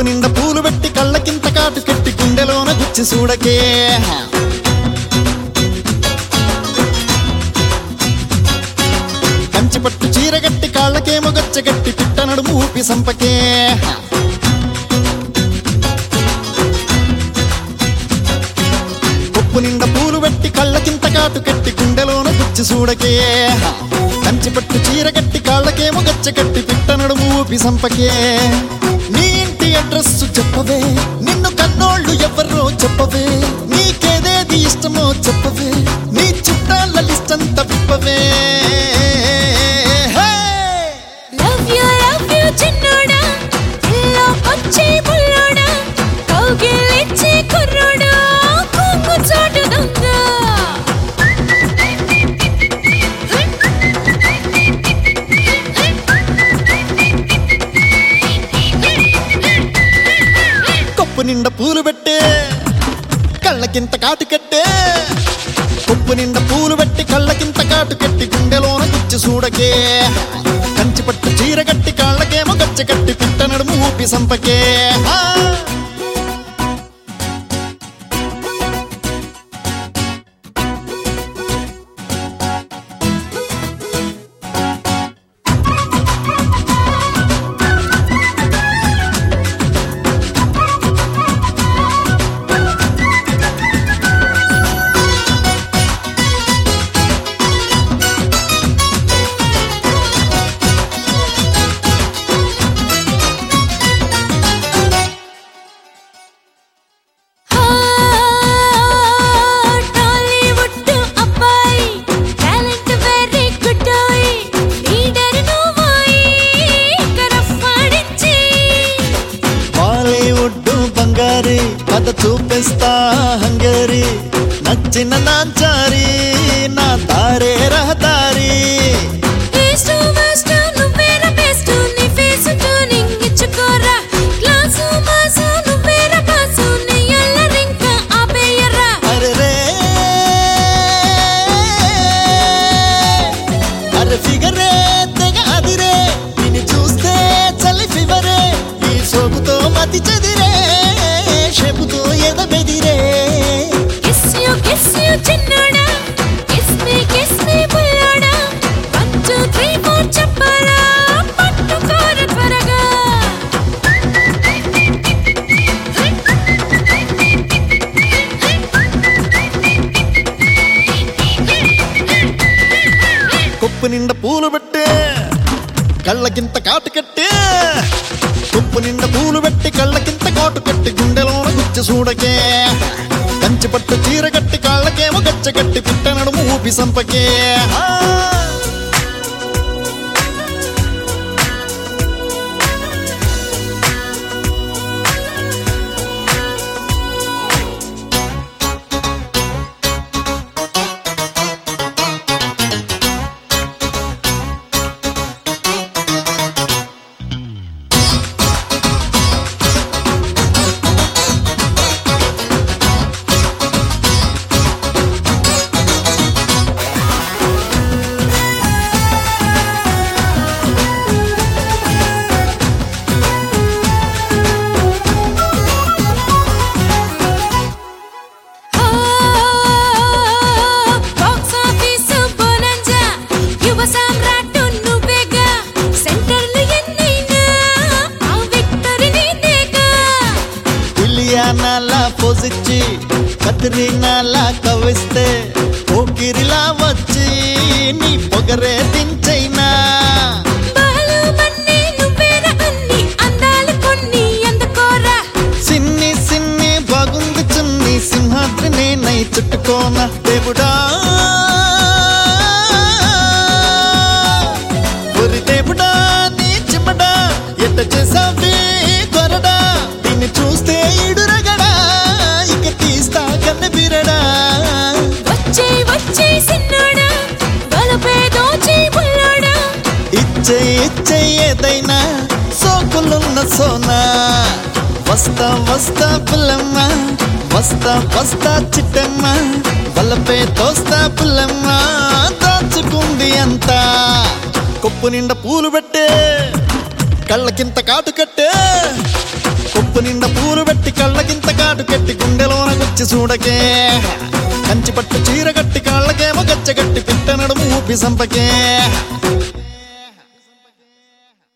నిండా పూలు పెట్టి కళ్ళకింత కాటు కట్టి గుండెలోన గుచ్చి చూడకే కంచి పట్టు చీరగట్టి కాళ్ళకేమో గచ్చగట్టి పిట్ట నడుము ఊపి సంపకే కొప్పు నిండా పూలు పెట్టి కళ్ళకింత కాటు కట్టి గుండెలోన గుచ్చి చూడకే కంచి పట్టు చీరగట్టి కాళ్ళకేమో గచ్చగట్టి పిట్ట నడుము ఊపి సంపకే నీ ఇంటి అడ్రస్ చెప్పవే నిన్ను కన్నోళ్ళు ఎవరో చెప్పవే నీకేదేది ఇష్టమో చెప్పవే నీ చుట్టాల లిస్ట్ అంతా విప్పవే hey! Love you love you చిన్నోడా ఇల్లో వచ్చే బుల్లోడా కౌగిలిచ్చే కుర్రోడా కొంగు చాటు దొంగ కొప్పు నిండా పూలు పెట్టే కళ్ళకింత కాటు కట్టే కొప్పు నిండా పూలు పెట్టి కళ్ళకింత కాటు కట్టి గుండెలోన గుచ్చి చూడకే కంచి పట్టు చీర కట్టి కాళ్ళకేమో గచ్చ కట్టి పిట్ట నడుము ఊపి సంపకే ఆ! టాలీవుడ్ అబ్బాయి టాలెంట్ వెరీ గుడ్ లీడర్ నువ్వోయి కరఫాడించి బాలీవుడ్ బంగారి కథ చూపిస్తా హంగరి నచ్చిన నాచారి నా తారే రహదారి ఈస్ట్ వెస్ట్ నువ్వేరా బెస్ట్ నీ ఫేస్ ట్యూనింగ్ ఇచ్చుకోరా క్లాసు మాసు నువ్వేరా బాసు నీ అల్లరింక ఆపేయరా అరే రే అరే ఫిగరే తెగ అదిరే నిన్ను చూస్తే చలి ఫివరే ఈ సోకుతో మతి చెదిరే షేపుతో ఎద బెదిరే కిస్ యూ కిస్ యూ చిన్నోడా కిస్ మీ కిస్ మీ బుల్లోడా వన్ టూ త్రీ ఫోర్ చెప్పరా పట్టుకోర త్వరగా కొప్పు నిండా పూలు పెట్టే కళ్ళకింత కాటు కట్టే కొప్పు నిండా పూలు పెట్టి కళ్ళకింత కాటు కట్టి గుండెలోన గుచ్చి చూడకే కంచి పట్టు చీర కట్టి కాళ్ళకేమో గచ్చ కట్టి పిట్ట నడుము ఊపి సంపకే ఆ! బాక్స్ ఆఫీస్ బోనంజా యువ సామ్రాట్ నువ్వేగా సెంటర్లు ఎన్నైనా ఆ విక్టరీ నీదేగా ఇలియానాలా పోజిచ్చి కత్రినాలా కవిస్తే పోకిరిలా వచ్చి నీ పొగరే దించైనా బాలు మన్ని నువ్వేరా అన్ని అందాలు కొన్ని అందుకోరా సిన్ని సిన్ని బాగుంది చున్ని సింహాద్రి నేనై చుట్టుకోన దేవుడా ఒరి దేవుడా నీ చిమ్మడా ఎట్ట చేసావే కొరడా దీన్ని చూస్తే ఇడురగడా ఇక తీస్తా కన్న బిరడా వచ్చే వచ్చే సిన్నోడా బలపే దోచి బుల్లోడా ఇచ్చే ఇచ్చే ఏదైనా సోకులున్న సోనా వస్తా వస్తా పుల్లమ్మ వస్తా వస్తా చిట్టమ్మ వల్లపే తోస్తా పుల్లమ్మ దాచుకుంది అంతా కొప్పు నిండా పూలు పెట్టే కళ్ళకింత కాటు కట్టే కొప్పు నిండా పూలు పెట్టి కళ్ళకింత కాటు కట్టి గుండెలోన గుచ్చి చూడకే కంచి పట్టు చీర కట్టి కాళ్ళకేమో గచ్చగట్టి పిట్ట నడుము ఊపి సంపకే